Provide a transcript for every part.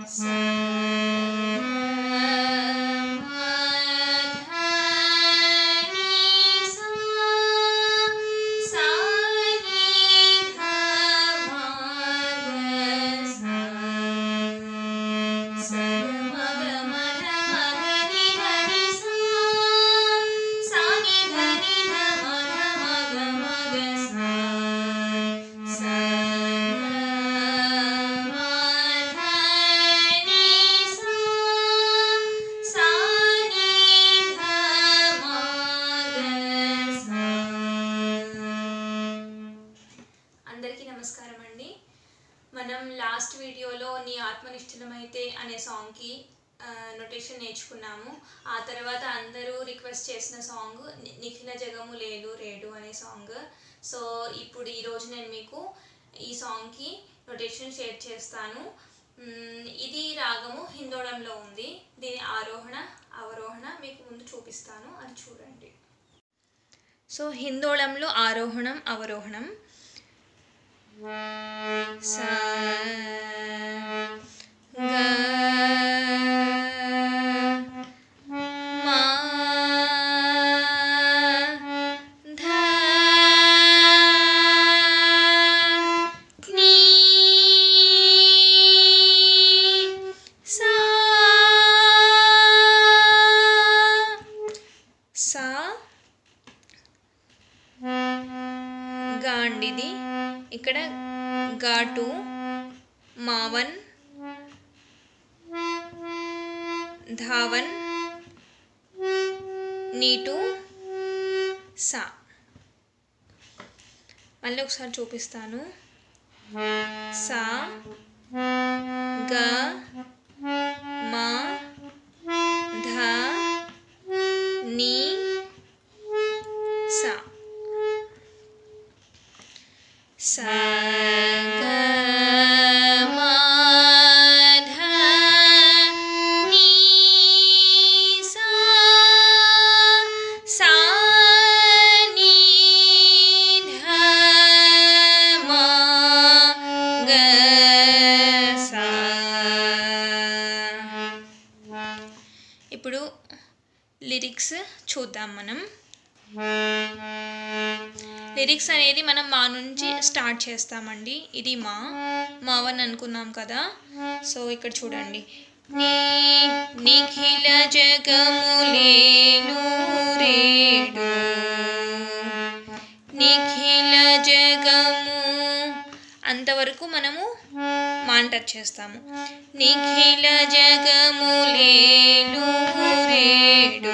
అందరికీ నమస్కారం అండి మనం లాస్ట్ వీడియోలో నీ ఆత్మనిష్ఠులమైతే అనే సాంగ్కి నొటేషన్ నేర్చుకున్నాము ఆ తర్వాత అందరూ రిక్వెస్ట్ చేసిన సాంగ్ ని- నిఖిల జగము లేడు రేడు అనే సాంగ్ సో ఇప్పుడు ఈరోజు నేను మీకు ఈ సాంగ్కి నొటేషన్ షేర్ చేస్తాను మ్మ్, ఇది రాగము హిందోళంలో ఉంది దీని ఆరోహణ అవరోహణ మీకు ముందు చూపిస్తాను అది చూడండి సో హిందోళంలో ఆరోహణం అవరోహణం సా గ మా ధ నీ సా సా గా అండి ఇది ఇక్కడ ఘాటు మావన్ ధావన్ నీటు సా మళ్ళీ ఒకసారి చూపిస్తాను సా గ మా ధ నీ సా సా గ మా ధ నీ సా సా నీ ధ మా గ సా ఇప్పుడు లిరిక్స్ చూద్దాం మనం లిరిక్స్ అనేది మనం మా నుంచి స్టార్ట్ చేస్తామండి ఇది మా మావన్ అనుకున్నాం కదా సో ఇక్కడ చూడండి నీ నిఖిల జగములేలు రేడు నిఖిల జగము అంతవరకు మనము మాన్ టచ్ చేస్తాము నిఖిల జగములేలు రేడు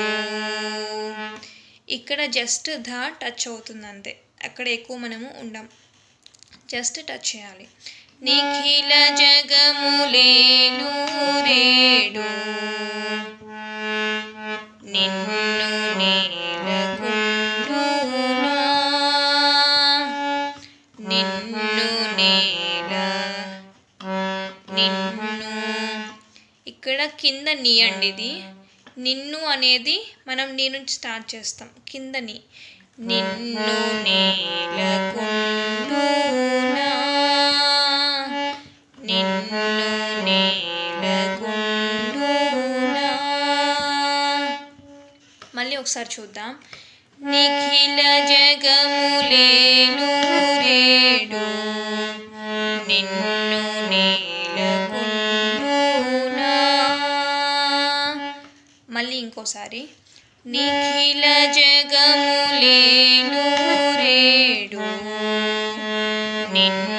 ఇక్కడ జస్ట్ ధ టచ్ అవుతుంది అంతే అక్కడ ఎక్కువ మనము ఉండం జస్ట్ టచ్ చేయాలి నిఖిల జగములేలు రేడు నిన్ను నేలకుండునా నిన్ను నేల నిన్ను ఇక్కడ కింద నీ అండి ఇది నిన్ను అనేది మనం నీ నుంచి స్టార్ట్ చేస్తాం కింద నీ నిన్ను నేలకుండునా నిన్ను నేలకుండునా మళ్ళీ ఒకసారి చూద్దాం నిఖిల జగములేలు రేడు నిన్ను నేలకుండునా మళ్ళీ ఇంకోసారి నిఖిల జగములేలు రేడు నిన్ను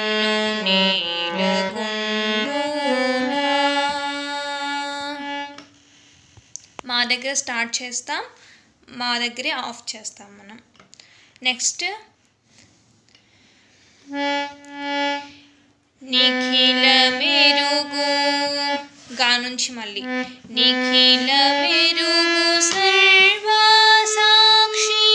నేలకుండునా మా దగ్గర స్టార్ట్ చేస్తాం మా దగ్గరే ఆఫ్ చేస్తాం మనం నెక్స్ట్ నిఖిల మెరుగు గా నుంచి మళ్ళీ నిఖిల మెరుగు సర్వ సాక్షి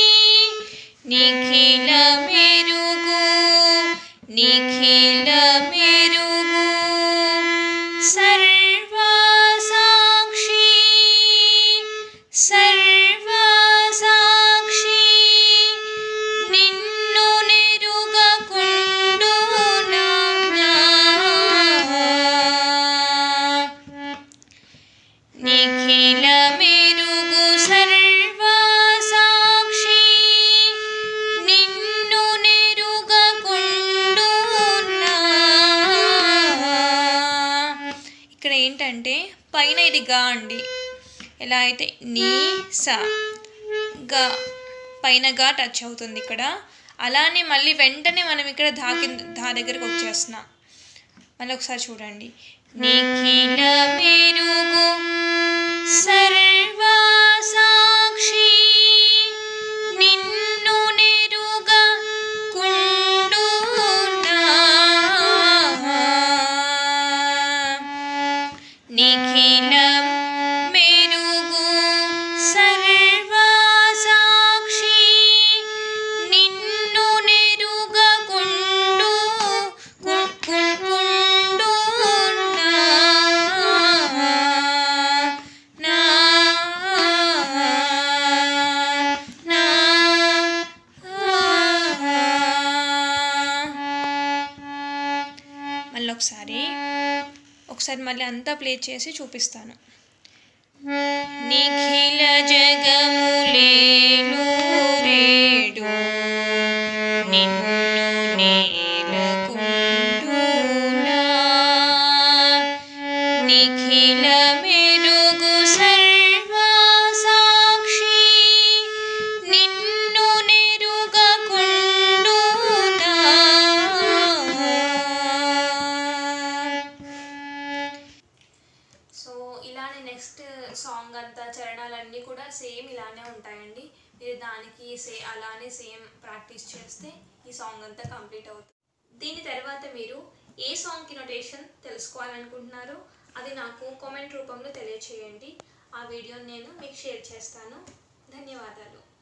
నిఖిల మెరుగు నిఖిల మెరుగు సర్వ సాక్షి సర్వ సాక్షి నిన్ను నెరుగకుండునా ఏంటంటే పైన ఇది గా అండి ఎలా అయితే నీ స గా పైన గా టచ్ అవుతుంది ఇక్కడ అలానే మళ్ళీ వెంటనే మనం ఇక్కడ ధా కింద ధా దగ్గరకు వచ్చేస్తున్నాం మళ్ళీ ఒకసారి చూడండి నిఖిల మెరుగు సర్వా సాక్షి నిన్ను నెరుగ కుండునా నిఖిల మెరుగు సర్వా సాక్షి నిన్ను నెరుగ కుండు కు- కు- కుండునా నా నా మళ్ళీ ఒకసారి ఒకసారి మళ్ళీ అంతా ప్లే చేసి చూపిస్తాను నిఖిల జగములేను రేడు నిన్ను నేలకుండునా నిఖిల మెరుగు సర్వా సాక్షి నిన్ను నెరుగకుండునా సో ఇలానే నెక్స్ట్ సాంగ్ అంతా చరణాలన్నీ కూడా సేమ్ ఇలానే ఉంటాయండి మీరు దానికి సే అలానే సేమ్ ప్రాక్టీస్ చేస్తే ఈ సాంగ్ అంతా కంప్లీట్ అవుతుంది దీని తర్వాత మీరు ఏ సాంగ్కి నొటేషన్ తెలుసుకోవాలనుకుంటున్నారో అది నాకు కామెంట్ రూపంలో తెలియచేయండి ఆ వీడియోని నేను మీకు షేర్ చేస్తాను ధన్యవాదాలు